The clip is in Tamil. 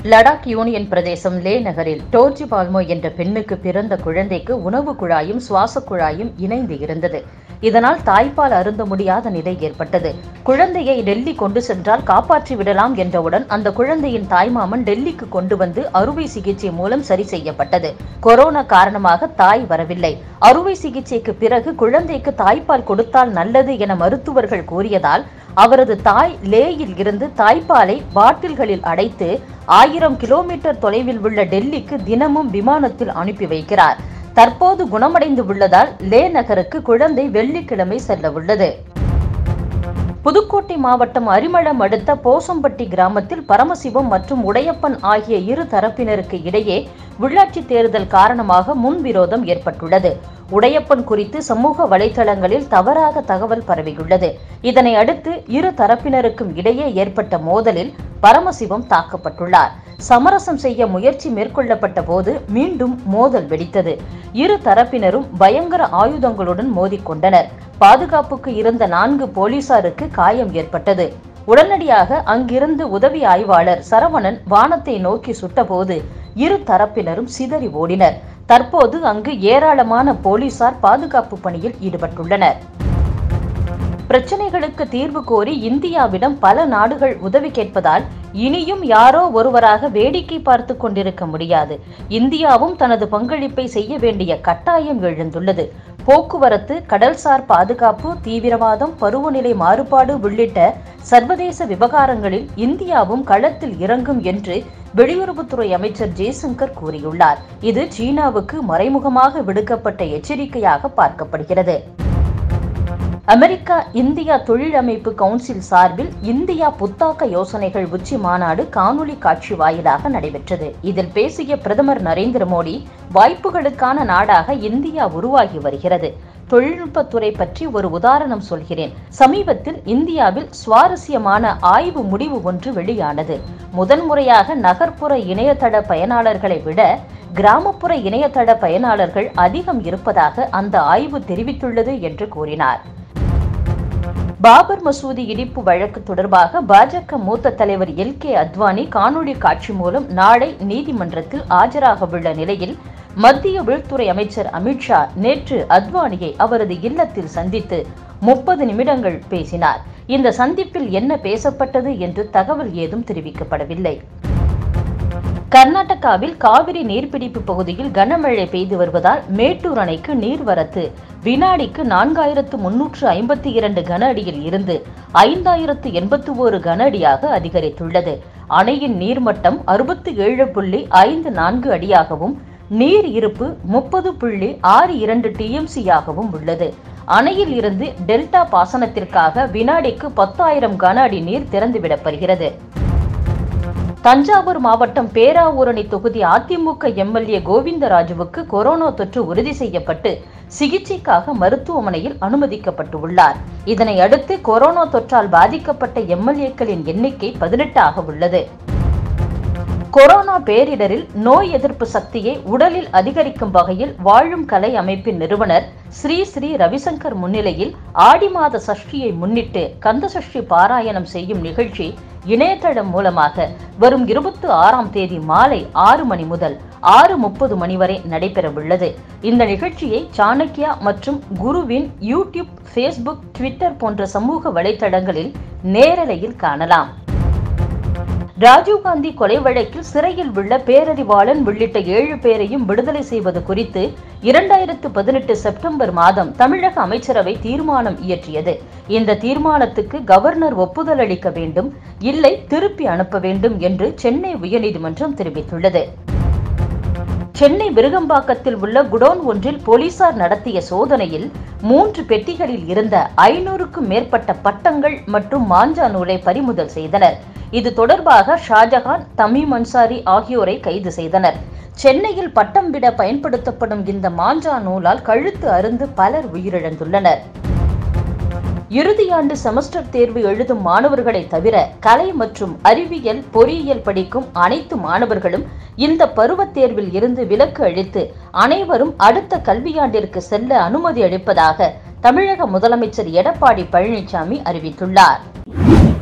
லடாக் யூனியன் பிரதேசம் லே நகரில் டோர்ஜி பால்மோ என்ற பெண்ணுக்கு பிறந்த குழந்தைக்கு உணவு குழாயும் சுவாச குழாயும் இணைந்து இருந்தது இதனால் தாய்ப்பால் அருந்த முடியாத நிலை ஏற்பட்டது குழந்தையை டெல்லி கொண்டு சென்றால் காப்பாற்றி விடலாம் என்றவுடன் அந்த குழந்தையின் தாய்மாமன் டெல்லிக்கு கொண்டு வந்து அறுவை சிகிச்சை மூலம் சரி செய்யப்பட்டது கொரோனா காரணமாக தாய் வரவில்லை அறுவை சிகிச்சைக்கு பிறகு குழந்தைக்கு தாய்ப்பால் கொடுத்தால் நல்லது என மருத்துவர்கள் கூறியதால் அவரது தாய் லேயில் இருந்து தாய்ப்பாலை பாட்டில்களில் அடைத்து ஆயிரம் கிலோமீட்டர் தொலைவில் உள்ள டெல்லிக்கு தினமும் விமானத்தில் அனுப்பி வைக்கிறார் தற்போது குணமடைந்து உள்ளதால் லே நகருக்கு குழந்தை வெள்ளிக்கிழமை செல்ல உள்ளது புதுக்கோட்டை மாவட்டம் அரிமளம் அடுத்த போசம்பட்டி கிராமத்தில் பரமசிவம் மற்றும் உடையப்பன் ஆகிய இரு தரப்பினருக்கு இடையே உள்ளாட்சி தேர்தல் காரணமாக முன்விரோதம் ஏற்பட்டுள்ளது உடையப்பன் குறித்து சமூக வலைதளங்களில் தவறாக தகவல் பரவியுள்ளது இதனை அடுத்து இரு தரப்பினருக்கும் இடையே ஏற்பட்ட மோதலில் பரமசிவம் தாக்கப்பட்டுள்ளார் சமரசம் செய்ய முயற்சி மேற்கொள்ளப்பட்ட போது மீண்டும் மோதல் வெடித்தது இரு தரப்பினரும் பயங்கர ஆயுதங்களுடன் மோதிக்கொண்டனர் பாதுகாப்புக்கு இருந்த நான்கு போலீசாருக்கு காயம் ஏற்பட்டது உடனடியாக அங்கிருந்து உதவி ஆய்வாளர் சரவணன் வானத்தை நோக்கி சுட்டபோது இரு தரப்பினரும் சிதறி ஓடினர் தற்போது அங்கு ஏராளமான போலீசார் பாதுகாப்பு பணியில் ஈடுபட்டுள்ளனர் பிரச்சனைகளுக்கு தீர்வு கோரி இந்தியாவிடம் பல நாடுகள் உதவி கேட்பதால் இனியும் யாரோ ஒருவராக வேடிக்கை பார்த்து கொண்டிருக்க முடியாது இந்தியாவும் தனது பங்களிப்பை செய்ய வேண்டிய கட்டாயம் எழுந்துள்ளது போக்குவரத்து கடல்சார் பாதுகாப்பு தீவிரவாதம் பருவநிலை மாறுபாடு உள்ளிட்ட சர்வதேச விவகாரங்களில் இந்தியாவும் களத்தில் இறங்கும் என்று வெளியுறவுத்துறை அமைச்சர் ஜெய்சங்கர் கூறியுள்ளார் இது சீனாவுக்கு மறைமுகமாக விடுக்கப்பட்ட எச்சரிக்கையாக பார்க்கப்படுகிறது அமெரிக்கா இந்தியா தொழிலமைப்பு கவுன்சில் சார்பில் இந்தியா புத்தாக்க யோசனைகள் உச்சி மாநாடு காணொலி காட்சி வாயிலாக நடைபெற்றது இதில் பேசிய பிரதமர் நரேந்திர மோடி வாய்ப்புகளுக்கான நாடாக இந்தியா உருவாகி வருகிறது தொழில்நுட்பத்துறை பற்றி ஒரு உதாரணம் சொல்கிறேன் சமீபத்தில் இந்தியாவில் சுவாரஸ்யமான ஆய்வு முடிவு ஒன்று வெளியானது முதன்முறையாக நகர்ப்புற இணையதள பயனாளர்களை விட கிராமப்புற இணையதள பயனாளர்கள் அதிகம் இருப்பதாக அந்த ஆய்வு தெரிவித்துள்ளது என்று கூறினார் பாபர் மசூதி இடிப்பு வழக்கு தொடர்பாக பாஜக மூத்த தலைவர் எல் கே அத்வானி காணொலி காட்சி மூலம் நாளை நீதிமன்றத்தில் ஆஜராக உள்ள நிலையில் மத்திய உள்துறை அமைச்சர் அமித்ஷா நேற்று அத்வானியை அவரது இல்லத்தில் சந்தித்து முப்பது நிமிடங்கள் பேசினார் இந்த சந்திப்பில் என்ன பேசப்பட்டது என்று தகவல் ஏதும் தெரிவிக்கப்படவில்லை கர்நாடகாவில் காவிரி நீர்பிடிப்பு பகுதியில் கனமழை பெய்து வருவதால் மேட்டூர் அணைக்கு நீர்வரத்து வினாடிக்கு நான்காயிரத்து முன்னூற்று ஐம்பத்தி இரண்டு கன அடியில் இருந்து ஐந்தாயிரத்து எண்பத்தி ஓரு கன அடியாக அதிகரித்துள்ளது அணையின் நீர்மட்டம் அறுபத்தி ஏழு புள்ளி ஐந்து நான்கு அடியாகவும் நீர் இருப்பு முப்பது புள்ளி ஆறு இரண்டு டிஎம்சியாகவும் உள்ளது அணையில் இருந்து டெல்டா பாசனத்திற்காக வினாடிக்கு பத்தாயிரம் கன அடி நீர் திறந்துவிடப்படுகிறது தஞ்சாவூர் மாவட்டம் பேராவூரணி தொகுதி அதிமுக எம்எல்ஏ கோவிந்தராஜுவுக்கு கொரோனா தொற்று உறுதி செய்யப்பட்டு சிகிச்சைக்காக மருத்துவமனையில் அனுமதிக்கப்பட்டுள்ளார் இதனை அடுத்து கொரோனா தொற்றால் பாதிக்கப்பட்ட எம்எல்ஏக்களின் எண்ணிக்கை பதினெட்டாக உள்ளது கொரோனா பேரிடரில் நோய் எதிர்ப்பு சக்தியை உடலில் அதிகரிக்கும் வகையில் வாழும் கலை அமைப்பின் நிறுவனர் ஸ்ரீ ஸ்ரீ ரவிசங்கர் முன்னிலையில் ஆடி மாத சஷ்டியை முன்னிட்டு கந்த சஷ்டி பாராயணம் செய்யும் நிகழ்ச்சி இணையதளம் மூலமாக வரும் இருபத்தி ஆறாம் தேதி மாலை ஆறு மணி முதல் ஆறு முப்பது மணி வரை நடைபெறவுள்ளது இந்த நிகழ்ச்சியை சாணக்கியா மற்றும் குருவின் யூடியூப் ஃபேஸ்புக் ட்விட்டர் போன்ற சமூக வலைதளங்களில் நேரலையில் காணலாம் ராஜீவ்காந்தி கொலை வழக்கில் சிறையில் உள்ள பேரறிவாளன் உள்ளிட்ட ஏழு பேரையும் விடுதலை செய்வது குறித்து இரண்டாயிரத்து பதினெட்டு செப்டம்பர் மாதம் தமிழக அமைச்சரவை தீர்மானம் இயற்றியது இந்த தீர்மானத்துக்கு கவர்னர் ஒப்புதல் அளிக்க வேண்டும் இல்லை திருப்பி அனுப்ப வேண்டும் என்று சென்னை உயர்நீதிமன்றம் தெரிவித்துள்ளது சென்னை விருகம்பாக்கத்தில் உள்ள குடோன் ஒன்றில் போலீசார் நடத்திய சோதனையில் மூன்று பெட்டிகளில் இருந்த ஐநூறுக்கும் மேற்பட்ட பட்டங்கள் மற்றும் மாஞ்சா நூலை பறிமுதல் செய்தனர் இது தொடர்பாக ஷாஜகான் தமீம் அன்சாரி ஆகியோரை கைது செய்தனர் சென்னையில் பட்டம் விட பயன்படுத்தப்படும் இந்த மாஞ்சா நூலால் கழுத்து அருந்து பலர் உயிரிழந்துள்ளனர் இறுதியாண்டு செமஸ்டர் தேர்வு எழுதும் மாணவர்களை தவிர கலை மற்றும் அறிவியல் பொறியியல் படிக்கும் அனைத்து மாணவர்களும் இந்த பருவத் தேர்வில் இருந்து விலக்கு அளித்து அனைவரும் அடுத்த கல்வியாண்டிற்கு செல்ல அனுமதி அளிப்பதாக தமிழக முதலமைச்சர் எடப்பாடி பழனிசாமி அறிவித்துள்ளார்